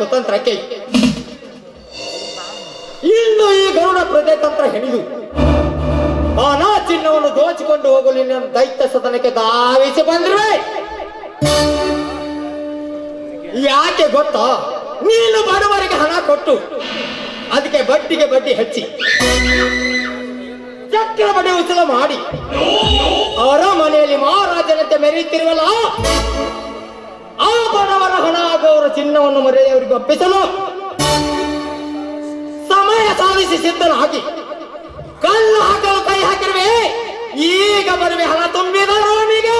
ಕುತಂತ್ರಕ್ಕೆ ಇನ್ನು ಈ ಗರುಡ ಪ್ರಜೆತಂತ್ರ ಹೆಣಿದು ಮಾನ ಚಿನ್ನವನ್ನು ದೋಚಿಕೊಂಡು ಹೋಗಲು ನಿನ್ನ ದೈತ್ಯ ಸದನಕ್ಕೆ ಧಾವಿಸಿ ಬಂದಿರುವೆ ಯಾಕೆ ಗೊತ್ತಾ ನೀನು ಬಡವರಿಗೆ ಹಣ ಕೊಟ್ಟು ಅದಕ್ಕೆ ಬಡ್ಡಿಗೆ ಬಡ್ಡಿ ಹೆಚ್ಚಿ ಚಕ್ರ ಬಡ್ಡಿ ಉಸಲ ಮಾಡಿ ಅವರ ಮನೆಯಲ್ಲಿ ಮಹಾರಾಜನಂತೆ ಮೆರೆಯುತ್ತಿರುವಲ್ಲ ಆ ಬಡವರ ಹಣ ಹಾಗೂ ಅವರ ಚಿನ್ನವನ್ನು ಮರೆಯವರಿಗೆ ಒಪ್ಪಿಸಲು ಸಮಯ ಸಾಧಿಸಿ ಸಿದ್ಧನಾಗಿ ಕಲ್ಲು ಹಾಕಲು ಕೈ ಹಾಕಿರುವೆ ಈಗ ಬರುವೆ ಹಣ ತುಂಬಿದ ರಾಣಿಗೆ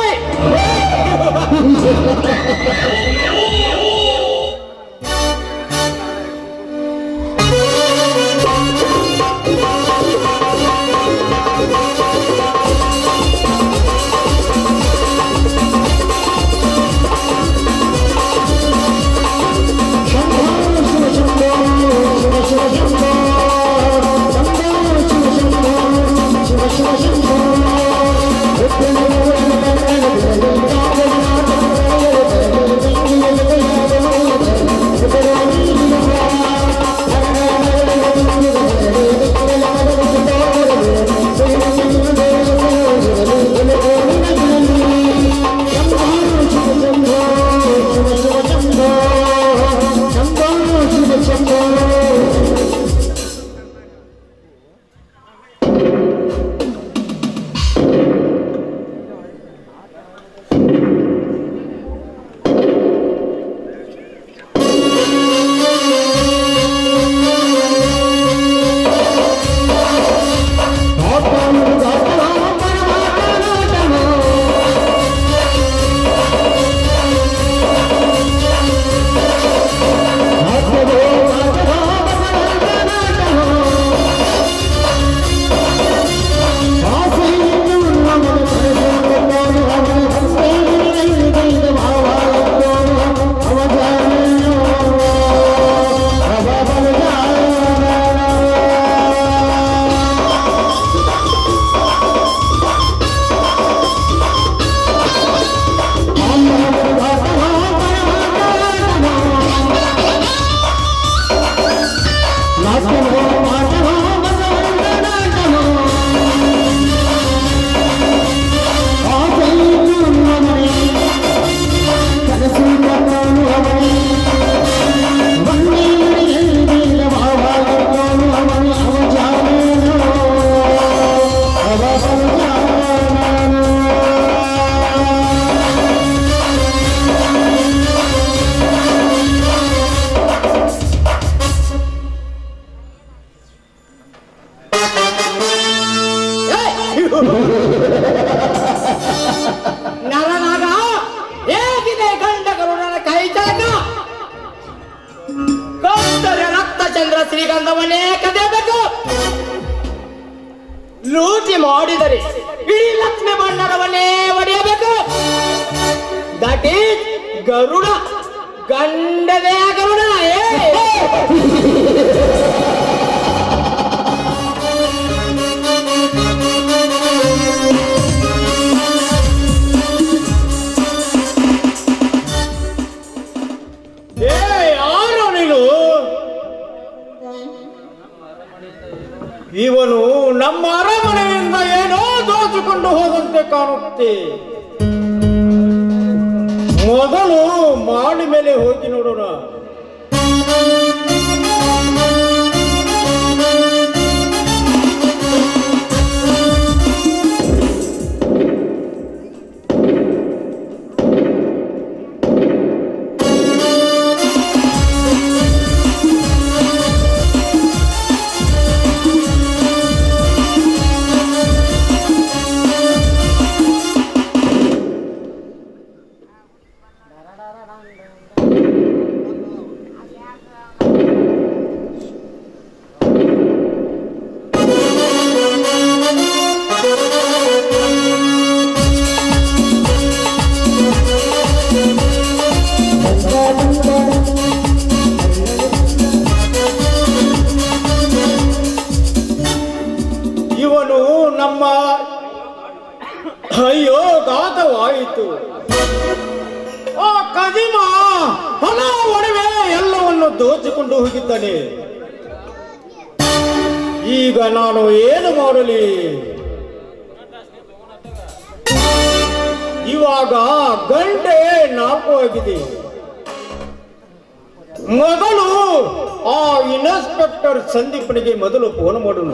ನರನಾಗ ಹೇಗಿದೆ ಗಂಡ ಗರುಡನ ಕೈ ಚಳಕ ಗೌತರ ರಕ್ತ ಚಂದ್ರ ಶ್ರೀಗಂಧವನ್ನೇ ಕದಿಯಬೇಕು ಲೂಟಿ ಮಾಡಿದರೆ ಇಡೀ ಲಕ್ಷ್ಮಿ ಭಂಡಾರವನ್ನೇ ಒಡೆಯಬೇಕು ದಟ್ ಈಸ್ ಗರುಡ ಗಂಡದೇ ಗರುಡ ಏ ಏ ಯಾರು ನೀನು ಇವನು ನಮ್ಮ ಅರಮನೆಯಿಂದ ಏನೋ ದೋಚಿಕೊಂಡು ಹೋದಂತೆ ಕಾಣುತ್ತೆ ಮೊದಲು ಮಾಡಿ ಮೇಲೆ ಹೋಗಿ ನೋಡೋಣ ಇವನು ನಮ್ಮ ಅಯ್ಯೋ ಘಾತವಾಯಿತು ಆ ಕದಿಮ ಹೊಲ ಒಡವೆ ಎಲ್ಲವನ್ನು ದೋಚಿಕೊಂಡು ಹೋಗಿದ್ದಾನೆ ಈಗ ನಾನು ಏನು ಮಾಡಲಿ ಇವಾಗ ಗಂಟೆ ನಾಲ್ಕು ಆಗಿದೆ ಮೊದಲು ಆ ಇನ್ಸ್ಪೆಕ್ಟರ್ ಸಂದೀಪನಿಗೆ ಮೊದಲು ಫೋನ್ ಮಾಡೋಣ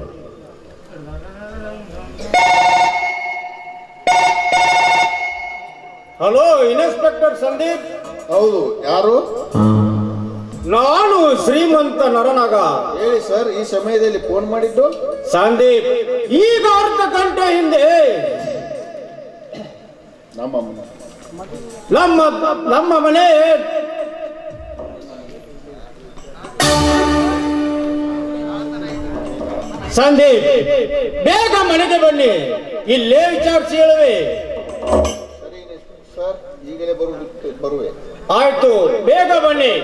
ಹಲೋ ಇನ್ಸ್ಪೆಕ್ಟರ್ ಸಂದೀಪ್ ಹೌದು ಯಾರು ನಾನು ಶ್ರೀಮಂತ ನರನಗ ಹೇಳಿ ಸರ್ ಈ ಸಮಯದಲ್ಲಿ ಫೋನ್ ಮಾಡಿದ್ದು ಸಂದೀಪ್ ಈಗ ಅರ್ಧ ಗಂಟೆ ಹಿಂದೆ ನಮ್ಮ ಅಮ್ಮನ. ನಮ್ಮ ನಮ್ಮ ಮನೆ ಸಂದೀಪ್ ಬೇಗ ಮನೆಗೆ ಬನ್ನಿ ಇಲ್ಲೇ ವಿಚಾರಿಸಿ ಹೇಳುವೆ ಸರಿ ಸರ್ ಈಗಲೇ ಬರು ಬರುವೆ ಆಯ್ತು ಬೇಗ ಬನ್ನಿ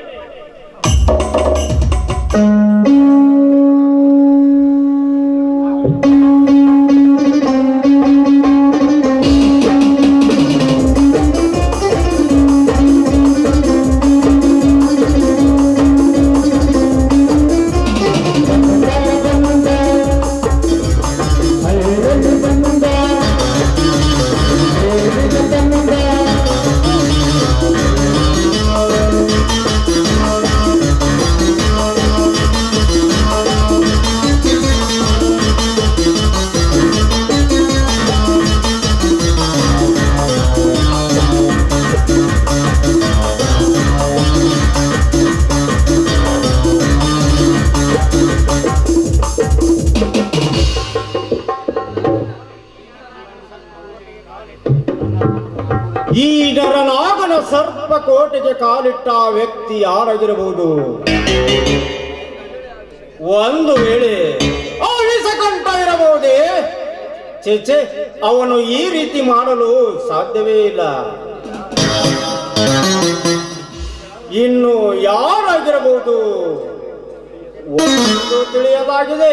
ಈ ನರನಾಗನ ಸರ್ಪ ಕೋಟೆಗೆ ಕಾಲಿಟ್ಟ ವ್ಯಕ್ತಿ ಯಾರಾಗಿರಬಹುದು ಒಂದು ವೇಳೆ ಅಳಿಸಕಂಠ ಇರಬಹುದೇ ಚೇಚೆ ಅವನು ಈ ರೀತಿ ಮಾಡಲು ಸಾಧ್ಯವೇ ಇಲ್ಲ ಇನ್ನು ಯಾರಾಗಿರಬಹುದು ಒಂದು ತಿಳಿಯಲಾಗಿದೆ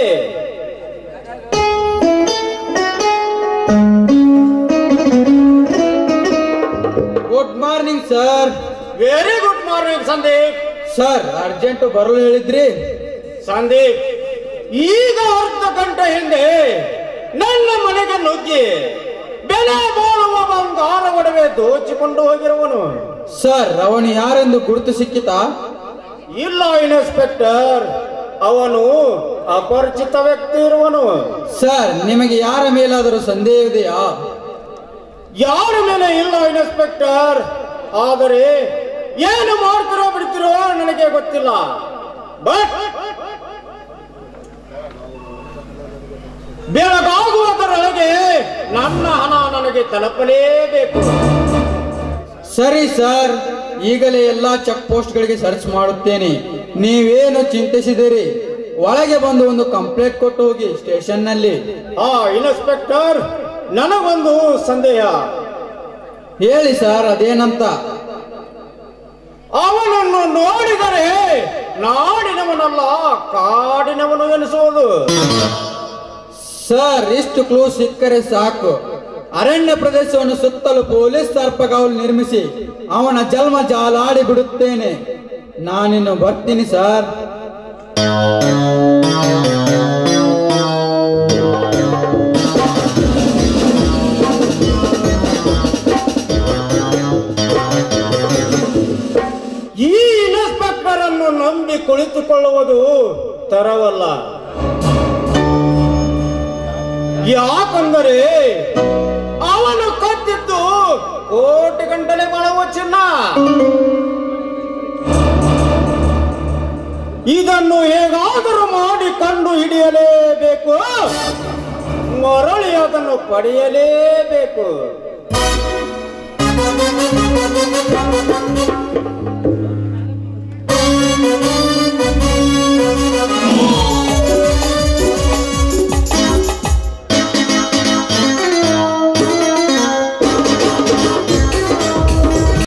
good morning sir very good morning Sandeep sir urgent ಬರಲು ಹೇಳಿದ್ರಿ ಸಂದೀಪ್ ಈಗ ಅರ್ಧ ಗಂಟೆ ಹಿಂದೆ ನನ್ನ ಮನೆಗೆ ನುಗ್ಗಿ ಬೆಲೆ ಬಾಳುವ ಬಂಗಾರ ಒಡವೆ ದೋಚಿಕೊಂಡು ಹೋಗಿರುವನು ಸರ್ ಅವನು ಯಾರೆಂದು ಗುರುತು ಸಿಕ್ಕಿತಾ ಇಲ್ಲ ಇನ್ಸ್ಪೆಕ್ಟರ್ ಅವನು ಅಪರಿಚಿತ ವ್ಯಕ್ತಿ ಇರುವನು ಸರ್ ನಿಮಗೆ ಯಾರ ಮೇಲಾದರೂ ಸಂದೇಹ ಇದೆಯಾ ಯಾರ ಮೇಲೆ ಇಲ್ಲ ಇನ್ಸ್ಪೆಕ್ಟರ್ ಆದರೆ ಏನು ಮಾಡ್ತಿರೋ ಬಿಡ್ತಿರೋ ನನಗೆ ಗೊತ್ತಿಲ್ಲ ಬಟ್ ಬೆಳಗಾಗುವುದರೊಳಗೆ ನನ್ನ ಹಣ ನನಗೆ ತಲುಪಲೇಬೇಕು ಸರಿ ಸರ್ ಈಗಲೇ ಎಲ್ಲಾ ಚೆಕ್ ಪೋಸ್ಟ್ಗಳಿಗೆ ಸರ್ಚ್ ಮಾಡುತ್ತೇನೆ ನೀವೇನು ಚಿಂತಿಸಿದಿರಿ ಒಳಗೆ ಬಂದು ಒಂದು ಕಂಪ್ಲೇಂಟ್ ಕೊಟ್ಟು ಹೋಗಿ ಸ್ಟೇಷನ್ನಲ್ಲಿ ಆ ಇನ್ಸ್ಪೆಕ್ಟರ್ ನನಗೊಂದು ಸಂದೇಹ ಹೇಳಿ ಸರ್ ಅದೇನಂತ ಅವನನ್ನು ನೋಡಿದರೆ ನಾಡಿನವನಲ್ಲ ಕಾಡಿನವನು ಎನಿಸುವುದು ಸರ್ ಇಷ್ಟು ಕ್ಲೂ ಸಿಕ್ಕರೆ ಸಾಕು ಅರಣ್ಯ ಪ್ರದೇಶವನ್ನು ಸುತ್ತಲೂ ಪೊಲೀಸ್ ಸರ್ಪಗಾವಲು ನಿರ್ಮಿಸಿ ಅವನ ಜನ್ಮ ಜಾಲಾಡಿ ಬಿಡುತ್ತೇನೆ ನಾನಿನ್ನು ಬರ್ತೀನಿ ಸರ್ ಈ ಇನ್ಸ್ಪೆಕ್ಟರ್ ಅನ್ನು ನಂಬಿ ಕುಳಿತುಕೊಳ್ಳುವುದು ತರವಲ್ಲ ಯಾಕಂದರೆ ಅವನು ಕತ್ತಿದ್ದು ಕೋಟಿ ಗಂಟಲೆ ಬಾಳುವ ಚಿನ್ನ ಇದನ್ನು ಹೇಗಾದರೂ ಮಾಡಿ ಕಂಡು ಹಿಡಿಯಲೇಬೇಕು ಮರಳಿ ಅದನ್ನು ಪಡೆಯಲೇಬೇಕು